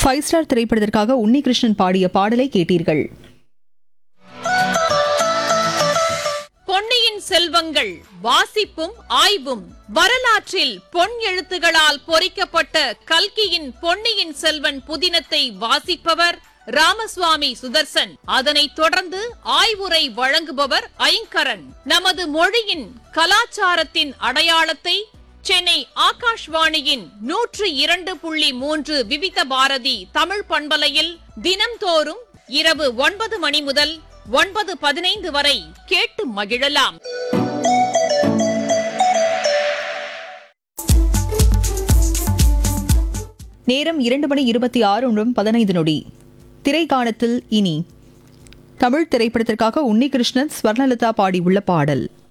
five star திரைப்படத்திற்காக உன்னிகிருஷ்ணன் பாடிய பாடலை கேட்டீர்கள் பொன்னியின் செல்வங்கள் வாசிப்பும் ஆய்வும் வரலாற்றில் பொன் எழுத்துகளால் பொறிக்கப்பட்ட கல்கியின் பொன்னியின் செல்வன் புதினத்தை வாசிப்பவர் ராமசுவாமி சுதர்சன் அதனைத் தொடர்ந்து ஆய்வுரை வழங்குபவர் ஐங்கரன் நமது மொழியின் கலாச்சாரத்தின் அடையாளத்தை சென்னை ஆகாஷ்வாணியின் நூற்று இரண்டு புள்ளி மூன்று விவித பாரதி தமிழ் பண்பலையில் தினம்தோறும் இரவு ஒன்பது மணி முதல் ஒன்பது பதினைந்து வரை கேட்டு மகிழலாம் நேரம் இரண்டு மணி இருபத்தி ஆறு நிமிடம் பதினைந்து நொடி திரைக்காணத்தில் இனி தமிழ் திரைப்படத்திற்காக உன்னிகிருஷ்ணன் ஸ்வர்ணலதா பாடியுள்ள பாடல்